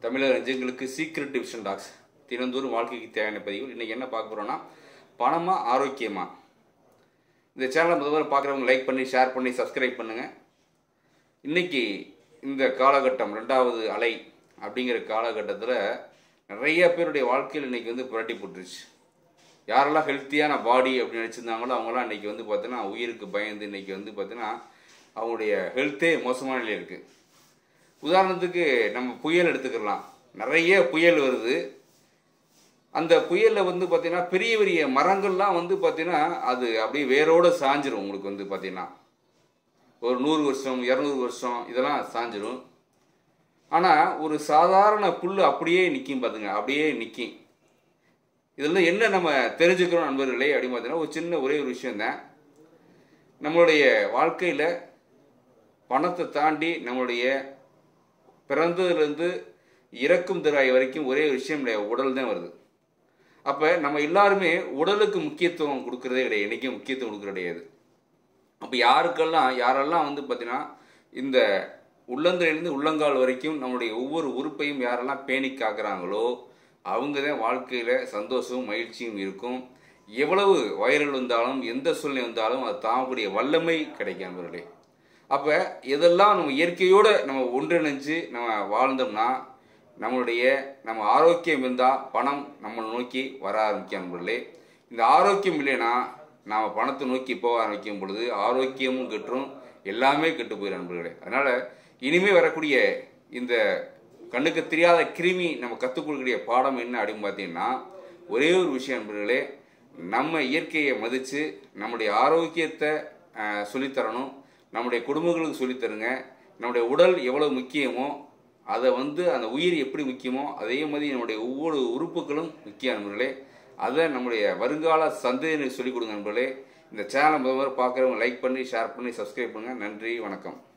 தமிழக நெஞ்சங்களுக்கு secret division tax தினந்தோறும் வாழ்க்கைக்கு தேவையான பதிவுகள் இன்றைக்கி என்ன பார்க்க போகிறோன்னா பணமா ஆரோக்கியமா இந்த சேனலை முதல்ல பார்க்குறவங்க லைக் பண்ணி ஷேர் பண்ணி சப்ஸ்கிரைப் பண்ணுங்கள் இன்னைக்கு இந்த காலகட்டம் ரெண்டாவது அலை அப்படிங்கிற காலகட்டத்தில் நிறைய பேருடைய வாழ்க்கையில் இன்னைக்கு வந்து புரட்டி போட்டுருச்சு யாரெல்லாம் ஹெல்த்தியான பாடி அப்படின்னு நினச்சிருந்தாங்களோ அவங்களாம் இன்னைக்கு வந்து பார்த்தீங்கன்னா உயிருக்கு பயந்து இன்னைக்கு வந்து பார்த்தீங்கன்னா அவங்களுடைய ஹெல்த்தே மோசமான நிலையில் இருக்குது உதாரணத்துக்கு நம்ம புயல் எடுத்துக்கலாம் நிறைய புயல் வருது அந்த புயலில் வந்து பார்த்தீங்கன்னா பெரிய பெரிய மரங்கள்லாம் வந்து பார்த்தீங்கன்னா அது அப்படியே வேரோட சாஞ்சிரும் உங்களுக்கு வந்து பார்த்தீங்கன்னா ஒரு நூறு வருஷம் இரநூறு வருஷம் இதெல்லாம் சாஞ்சிரும் ஆனால் ஒரு சாதாரண புல் அப்படியே நிற்கும் பார்த்துங்க அப்படியே நிற்கும் இதில் என்ன நம்ம தெரிஞ்சுக்கிறோம் நண்பர்களே அப்படின்னு பார்த்தீங்கன்னா ஒரு சின்ன ஒரே ஒரு விஷயம்தான் நம்மளுடைய வாழ்க்கையில் பணத்தை தாண்டி நம்மளுடைய பிறந்ததுலேருந்து இறக்கும் திராய் வரைக்கும் ஒரே ஒரு விஷயம் கிடையாது உடல் தான் வருது அப்போ நம்ம எல்லாருமே உடலுக்கு முக்கியத்துவம் கொடுக்கறதே கிடையாது என்றைக்கும் முக்கியத்துவம் கொடுக்கறது கிடையாது அப்போ யாருக்கெல்லாம் யாரெல்லாம் வந்து பார்த்தீங்கன்னா இந்த உள்ளங்கையிலேருந்து உள்ளங்கால் வரைக்கும் நம்மளுடைய ஒவ்வொரு உறுப்பையும் யாரெல்லாம் பேணி காக்குறாங்களோ அவங்க தான் வாழ்க்கையில் சந்தோஷமும் மகிழ்ச்சியும் இருக்கும் எவ்வளவு வைரல் வந்தாலும் எந்த சூழ்நிலை வந்தாலும் அது தாங்கக்கூடிய வல்லமை கிடைக்கும் நண்பர்களே அப்போ எதெல்லாம் நம்ம இயற்கையோடு நம்ம ஒன்றிணைஞ்சு நம்ம வாழ்ந்தோம்னா நம்மளுடைய நம்ம ஆரோக்கியம் இருந்தால் பணம் நம்மளை நோக்கி வர ஆரம்பிக்கும் நண்பர்களே இந்த ஆரோக்கியம் இல்லைன்னா நாம் பணத்தை நோக்கி போக ஆரம்பிக்கும் பொழுது ஆரோக்கியமும் கெட்டுரும் எல்லாமே கெட்டு போயிடும் நண்பர்களே அதனால் இனிமேல் வரக்கூடிய இந்த கண்ணுக்கு தெரியாத கிருமி நம்ம கற்றுக் கொடுக்கக்கூடிய பாடம் என்ன அப்படின்னு பார்த்தீங்கன்னா ஒரே ஒரு விஷயம் நண்பர்களே நம்ம இயற்கையை மதித்து நம்முடைய ஆரோக்கியத்தை அஹ், சொல்லித்தரணும் நம்முடைய குடும்பங்களுக்கு சொல்லித்தருங்க நம்முடைய உடல் எவ்வளோ முக்கியமோ அதை வந்து அந்த உயிர் எப்படி முக்கியமோ அதே மாதிரி நம்முடைய ஒவ்வொரு உறுப்புகளும் முக்கிய நண்பர்களே அதை நம்முடைய வருங்கால சந்ததியினருக்கு சொல்லிக் கொடுங்க நண்பர்களே இந்த சேனலை முதல்ல பார்க்குறவங்க லைக் பண்ணி ஷேர் பண்ணி சப்ஸ்கிரைப் பண்ணுங்கள் நன்றி வணக்கம்